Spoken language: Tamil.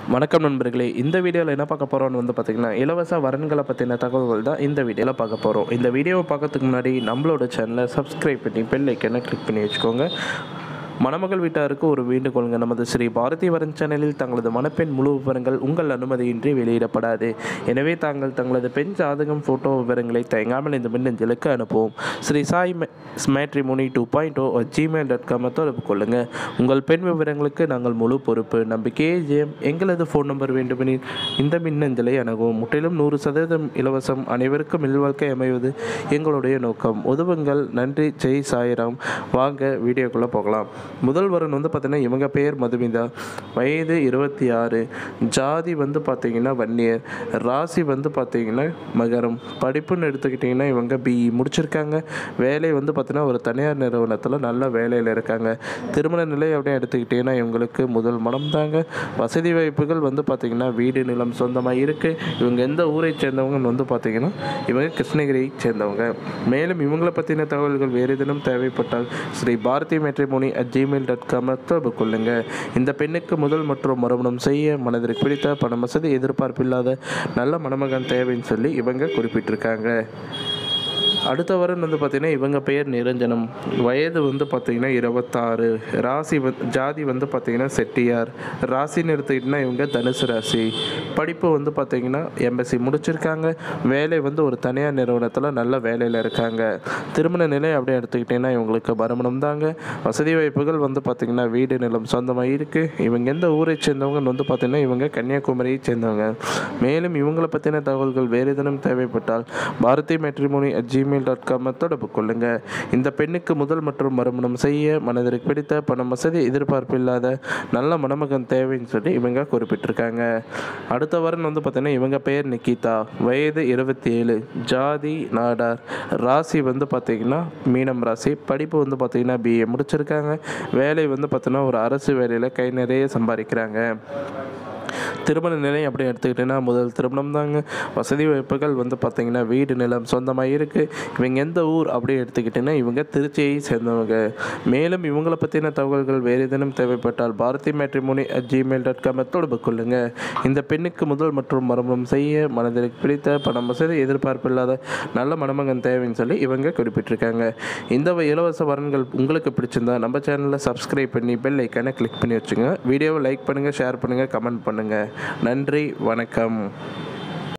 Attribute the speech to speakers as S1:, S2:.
S1: வணக்கம் நண்பர்களே இந்த வீடியோவில் என்ன பார்க்க போகிறோம்னு வந்து பார்த்திங்கன்னா இலவச வரன்களை பற்றின தகவல்கள் தான் இந்த வீடியோவில் பார்க்க போகிறோம் இந்த வீடியோவை பார்க்கறதுக்கு முன்னாடி நம்மளோட சேனலை சப்ஸ்கிரைப் பண்ணி பெல் ஐக்கனை கிளிக் பண்ணி வச்சுக்கோங்க மணமகள் வீட்டாருக்கு ஒரு வேண்டுகோளுங்க நமது ஸ்ரீ பாரதி வரன் சேனலில் தங்களது மணப்பெண் முழு விவரங்கள் உங்கள் அனுமதியின்றி வெளியிடப்படாது எனவே தாங்கள் தங்களது பெண் ஜாதகம் ஃபோட்டோ விவரங்களை தயங்காமல் இந்த மின்னஞ்சலுக்கு அனுப்புவோம் Sri Sai matrimony two point o Gmail dot காமை தொடர்பு கொள்ளுங்கள் உங்கள் பெண் விவரங்களுக்கு நாங்கள் முழு பொறுப்பு நம்பிக்கையே ஜெயம் எங்களது ஃபோன் நம்பர் வேண்டுமெனில் இந்த மின்னஞ்சலை அணுகும் முற்றிலும் நூறு சதவீதம் இலவசம் அனைவருக்கும் இல்வாழ்க்கை அமைவது எங்களுடைய நோக்கம் உதவுங்கள் நன்றி ஜெய் சாய்ராம் வாங்க வீடியோக்குள்ளே போகலாம் முதல் வரன் வந்து பார்த்தீங்கன்னா இவங்க பெயர் மதுமிதா வயது இருபத்தி ஆறு ஜாதி வந்து பார்த்தீங்கன்னா வன்னியர் ராசி வந்து பார்த்தீங்கன்னா மகரம் படிப்புன்னு எடுத்துக்கிட்டிங்கன்னா இவங்க பிஇ முடிச்சிருக்காங்க வேலை வந்து பார்த்தீங்கன்னா ஒரு தனியார் நிறுவனத்தில் நல்ல வேலையில் இருக்காங்க திருமண நிலை அப்படின்னு எடுத்துக்கிட்டிங்கன்னா இவங்களுக்கு முதல் மனம் தாங்க வசதி வாய்ப்புகள் வந்து பார்த்திங்கன்னா வீடு நிலம் சொந்தமாக இருக்குது இவங்க எந்த ஊரை சேர்ந்தவங்கன்னு வந்து பார்த்திங்கன்னா இவங்க கிருஷ்ணகிரியை சேர்ந்தவங்க மேலும் இவங்களை பற்றின தகவல்கள் வேறு ஏதேனும் தேவைப்பட்டால் Sri Bharathi matrimony at Gmail dot com தொடர்பு கொள்ளுங்க இந்த பெண்ணுக்கு முதல் மற்றும் மறுமணம் செய்ய மனதிற்கு பிடித்த பண வசதி எதிர்பார்ப்பில்லாத நல்ல மணமகன் தேவைன்னு சொல்லி இவங்க குறிப்பிட்டிருக்காங்க அடுத்த வரன் வந்து பார்த்திங்கன்னா இவங்க பெயர் நிரஞ்சனம் வயது வந்து பார்த்திங்கன்னா இருபத்தாறு ராசி வந்து ஜாதி வந்து பார்த்திங்கன்னா செட்டியார் ராசின்னு எடுத்துக்கிட்டிங்கன்னா இவங்க தனுசு ராசி படிப்பு வந்து பார்த்திங்கன்னா எம்எஸ்சி முடிச்சிருக்காங்க வேலை வந்து ஒரு தனியார் நிறுவனத்தில் நல்ல வேலையில் இருக்காங்க திருமண நிலை அப்படியே எடுத்துக்கிட்டிங்கன்னா இவங்களுக்கு மறுமணம் தாங்க வசதி வாய்ப்புகள் வந்து பார்த்திங்கன்னா வீடு நிலம் சொந்தமாக இருக்குது இவங்க எந்த ஊரை சேர்ந்தவங்கன்னு வந்து பார்த்திங்கன்னா இவங்க கன்னியாகுமரியை சேர்ந்தவங்க மேலும் இவங்களை பற்றின தகவல்கள் வேறு ஏதேனும் தேவைப்பட்டால் Bharathi matrimony at Gmail dot com தொடர்பு கொள்ளுங்க இந்த பெண்ணுக்கு முதல் மற்றும் மறுமணம் செய்ய மனதிற்கு பிடித்த பணம் வசதி எதிர்பார்ப்பு இல்லாத நல்ல மணமகன் தேவைன்னு சொல்லி இவங்க குறிப்பிட்டிருக்காங்க அடுத்த வாரம் வந்து பார்த்தீங்கன்னா இவங்க பெயர் நிக்கிதா வயது இருபத்தி ஏழு ஜாதி நாடார் ராசி வந்து பார்த்தீங்கன்னா மீனம் ராசி படிப்பு வந்து பார்த்தீங்கன்னா பிஏ முடிச்சிருக்காங்க வேலை வந்து பார்த்தீங்கன்னா ஒரு அரசு வேலையில் கை நிறைய சம்பாதிக்கிறாங்க திருமண நிலை அப்படி எடுத்துக்கிட்டிங்கன்னா முதல் திருமணம் தாங்க வசதி வாய்ப்புகள் வந்து பார்த்திங்கன்னா வீடு நிலம் சொந்தமாக இருக்குது இவங்க எந்த ஊர் அப்படி எடுத்துக்கிட்டிங்கன்னா இவங்க திருச்சியை சேர்ந்தவங்க மேலும் இவங்களை பற்றின தகவல்கள் வேறு ஏதேனும் தேவைப்பட்டால் Bharathi matrimony at Gmail dot com தொடர்பு கொள்ளுங்க இந்த பெண்ணுக்கு முதல் மற்றும் மறுமணம் செய்ய மனதிற்கு பிடித்த பணம் வசதி எதிர்பார்ப்பில்லாத நல்ல மணமகன் தேவைன்னு சொல்லி இவங்க குறிப்பிட்டிருக்காங்க இந்த வ- இலவச வரன்கள் உங்களுக்கு பிடிச்சிருந்தா நம்ம சேனலை சப்ஸ்கிரைப் பண்ணி பெல் ஐக்கானை கிளிக் பண்ணி வச்சுங்க வீடியோவை லைக் பண்ணுங்கள் ஷேர் பண்ணுங்கள் கமெண்ட் பண்ணுங்கள் நன்றி வணக்கம்